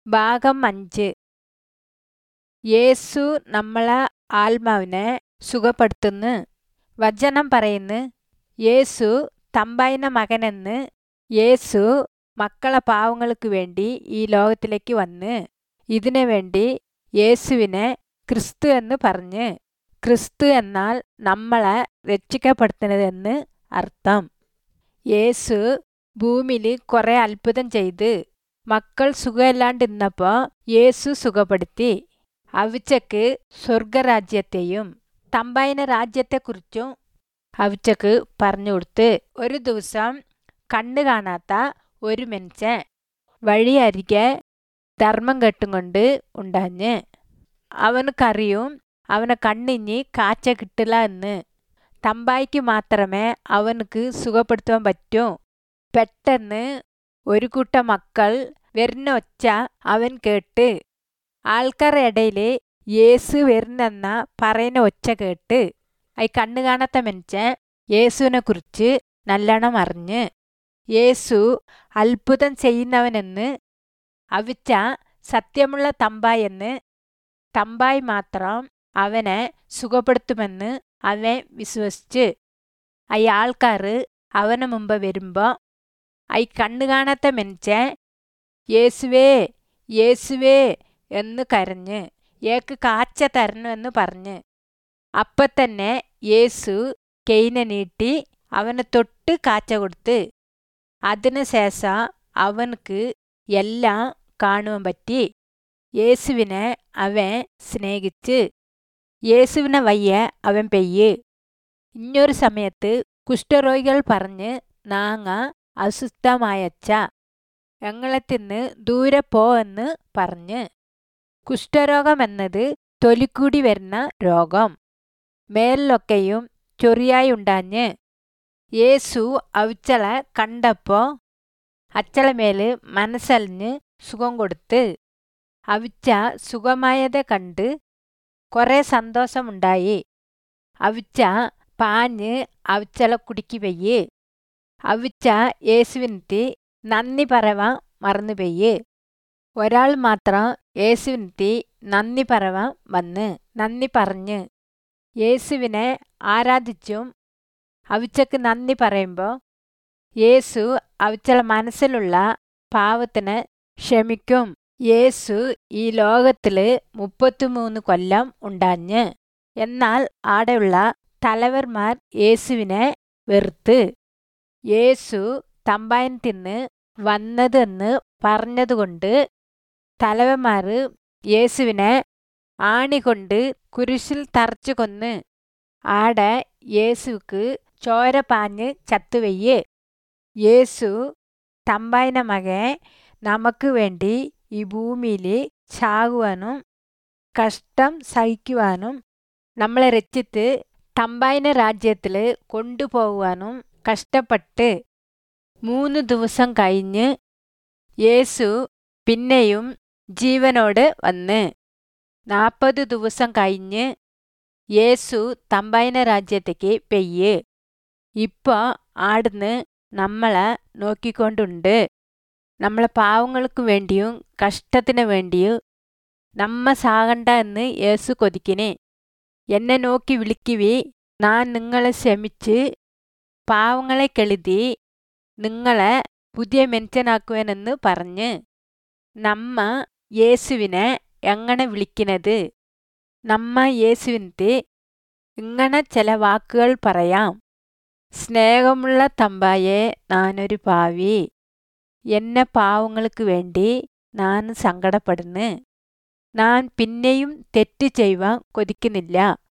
ഭാഗം അഞ്ച് യേശു നമ്മളെ ആത്മാവിനെ സുഖപ്പെടുത്തുന്നു വചനം പറയുന്നു യേശു തമ്പായിന മകനെന്ന് യേശു മക്കളെ പാവങ്ങൾക്ക് വേണ്ടി ഈ ലോകത്തിലേക്ക് വന്ന് ഇതിനു വേണ്ടി യേശുവിനെ ക്രിസ്തു എന്ന് പറഞ്ഞ് ക്രിസ്തു എന്നാൽ നമ്മളെ രക്ഷിക്കപ്പെടുത്തുന്നതെന്ന് അർത്ഥം യേശു ഭൂമിയിൽ കുറേ അത്ഭുതം ചെയ്ത് മക്കൾ സുഖമില്ലാണ്ടിരുന്നപ്പോൾ യേശു സുഖപ്പെടുത്തി അവിച്ചക്ക് സ്വർഗരാജ്യത്തെയും തമ്പായിന രാജ്യത്തെക്കുറിച്ചും അവിച്ചക്ക് പറഞ്ഞു കൊടുത്ത് ഒരു ദിവസം കണ്ണ് കാണാത്ത ഒരു മനുഷ്യൻ വഴിയരികെ ധർമ്മം കെട്ടുകൊണ്ട് ഉണ്ടാഞ്ഞ് അവനക്കറിയും അവനെ കണ്ണിഞ്ഞ് കാഴ്ച കിട്ടില്ല എന്ന് തമ്പായിക്ക് മാത്രമേ അവനക്ക് സുഖപ്പെടുത്താൻ പറ്റൂ പെട്ടെന്ന് ഒരു കൂട്ടം മക്കൾ വരുന്ന ഒച്ച അവൻ കേട്ട് ആൾക്കാരുടെ ഇടയിൽ യേസു വരുന്നെന്ന പറയുന്ന ഒച്ച കേട്ട് ഈ കണ്ണു കാണാത്ത മനുഷ്യൻ യേസുവിനെ കുറിച്ച് നല്ലോണം അറിഞ്ഞ് യേസു അത്ഭുതം ചെയ്യുന്നവനെന്ന് അവിച്ച സത്യമുള്ള തമ്പായി എന്ന് തമ്പായി മാത്രം അവനെ സുഖപ്പെടുത്തുമെന്ന് അവൻ വിശ്വസിച്ച് ഈ ആൾക്കാർ അവന് മുമ്പ് വരുമ്പോൾ ഈ കണ്ണു കാണാത്ത മനുഷ്യൻ യേസുവേ യേസുവേ എന്ന് കരഞ്ഞ് ഏക്ക് കാച്ച തരണമെന്ന് പറഞ്ഞ് അപ്പം തന്നെ യേസു കെയിനെ നീട്ടി അവനെ തൊട്ട് കാച്ച കൊടുത്ത് അതിനുശേഷം അവനക്ക് എല്ലാം കാണുവാൻ പറ്റി യേസുവിനെ അവൻ സ്നേഹിച്ച് യേസുവിനെ വയ്യ അവൻ പെയ്യ് ഇഞ്ഞൊരു സമയത്ത് കുഷ്ഠരോഗികൾ പറഞ്ഞ് നാങ്ങ അസ്വസ്ഥമായച്ച ഞങ്ങളെ തിന്ന് ദൂരെ പോ എന്ന് പറഞ്ഞ് കുഷ്ഠരോഗം എന്നത് തൊലിക്കൂടി വരുന്ന രോഗം മേലിലൊക്കെയും ചൊറിയായി ഉണ്ടാഞ്ഞ് യേസു അവിച്ചളെ കണ്ടപ്പോൾ അച്ചളമേല് മനസ്സലിഞ്ഞ് സുഖം കൊടുത്ത് അവിച്ച സുഖമായതെ കണ്ട് കുറേ സന്തോഷമുണ്ടായി അവിച്ച പാഞ്ഞ് അവിച്ചളെ കുടുക്കി പെയ്യ് അവിച്ച യേശുവിനെത്തി നന്ദി പറവാൻ മറന്നു പെയ്യ് ഒരാൾ മാത്രം യേശുവിനെത്തി നന്ദി പറവാൻ വന്ന് നന്ദി പറഞ്ഞ് യേശുവിനെ ആരാധിച്ചും അവിച്ചക്ക് നന്ദി പറയുമ്പോൾ യേസു അവിച്ചളെ മനസ്സിലുള്ള പാവത്തിന് ക്ഷമിക്കും യേസു ഈ ലോകത്തിൽ മുപ്പത്തിമൂന്ന് കൊല്ലം ഉണ്ടാഞ്ഞ് എന്നാൽ ആടെയുള്ള തലവർമാർ യേസുവിനെ വെറുത്ത് യേസു തമ്പായൻ തിന്ന് വന്നതെന്ന് പറഞ്ഞതുകൊണ്ട് തലവന്മാർ യേസുവിനെ ആണികൊണ്ട് കുരിശിൽ തറച്ചു കൊന്ന് ആടെ യേസുക്ക് ചോര പാഞ്ഞ് ചത്തുവയ്യ് യേസു തമ്പായന മകൻ നമുക്ക് വേണ്ടി ഈ ഭൂമിയിൽ ചാകുവാനും കഷ്ടം സഹിക്കുവാനും നമ്മളെ രക്ഷിത്ത് തമ്പായന രാജ്യത്തിൽ കൊണ്ടുപോകുവാനും കഷ്ടപ്പെട്ട് മൂന്ന് ദിവസം കഴിഞ്ഞ് യേസു പിന്നെയും ജീവനോട് വന്ന് നാൽപ്പത് ദിവസം കഴിഞ്ഞ് യേസു തമ്പായന രാജ്യത്തേക്ക് പെയ്യ് ഇപ്പോൾ ആടുന്ന് നമ്മളെ നോക്കിക്കൊണ്ടുണ്ട് നമ്മളെ പാവങ്ങൾക്ക് വേണ്ടിയും കഷ്ടത്തിന് വേണ്ടിയും നമ്മ സാകണ്ട എന്ന് യേസു കൊതിക്കിനെ എന്നെ നോക്കി വിളിക്കുവി ഞാൻ നിങ്ങളെ ക്ഷമിച്ച് പാവങ്ങളെ കെളുതി നിങ്ങളെ പുതിയ മനുഷ്യനാക്കുവാനെന്ന് പറഞ്ഞ് നമ്മ യേസുവിനെ എങ്ങനെ വിളിക്കുന്നത് നമ്മ യേസുവിനത്തെ ഇങ്ങനെ ചില വാക്കുകൾ പറയാം സ്നേഹമുള്ള തമ്പായെ ഞാനൊരു പാവി എന്നെ പാവങ്ങൾക്ക് വേണ്ടി ഞാൻ സങ്കടപ്പെടുന്നു ഞാൻ പിന്നെയും തെറ്റ് ചെയ്യുവാൻ കൊതിക്കുന്നില്ല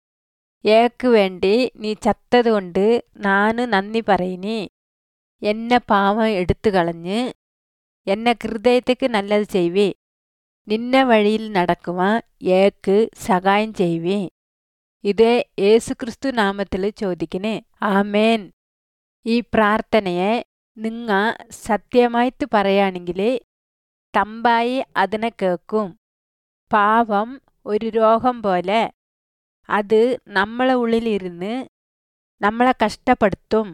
ഏക്ക് വേണ്ടി നീ ചത്തതുകൊണ്ട് ഞാൻ നന്ദി പറയുനി എന്നെ പാവം എടുത്തു കളഞ്ഞ് എന്നെ ഹൃദയത്തേക്ക് നല്ലത് ചെയ്യുവേ നിന്നെ വഴിയിൽ നടക്കുവാൻ ഏക്ക് സഹായം ചെയ്യുവേ ഇത് യേസുക്രിസ്തു നാമത്തിൽ ചോദിക്കണേ ആമേൻ ഈ പ്രാർത്ഥനയെ നിങ്ങ സത്യമായിട്ട് പറയുകയാണെങ്കിൽ തമ്പായി അതിനെ കേൾക്കും പാവം ഒരു രോഗം പോലെ അത് നമ്മളെ ഉള്ളിലിരുന്ന് നമ്മളെ കഷ്ടപ്പെടുത്തും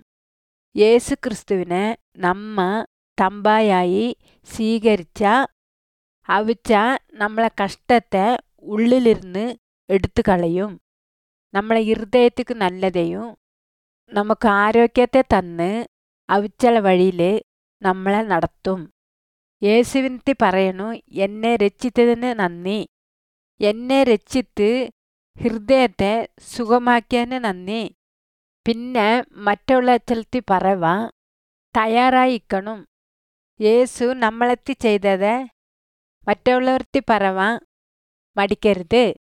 യേസു ക്രിസ്തുവിനെ നമ്മ തമ്പായായി സ്വീകരിച്ച അവിച്ച നമ്മളെ കഷ്ടത്തെ ഉള്ളിലിരുന്ന് എടുത്തു കളയും നമ്മളെ ഹൃദയത്തിക്ക് നല്ലതയും നമുക്ക് ആരോഗ്യത്തെ തന്ന് അവിച്ചല വഴിയിൽ നമ്മളെ നടത്തും യേശുവിനത്തി പറയണു എന്നെ രക്ഷിച്ചതിന് നന്ദി എന്നെ രക്ഷിത്ത് ഹൃദയത്തെ സുഖമാക്കിയതിന് നന്ദി പിന്നെ മറ്റുള്ള സ്ഥലത്തി പറവാ തയ്യാറായിക്കണം യേശു നമ്മളെത്തി ചെയ്തത് മറ്റുള്ളവർത്തി പറവാൻ മടിക്കരുത്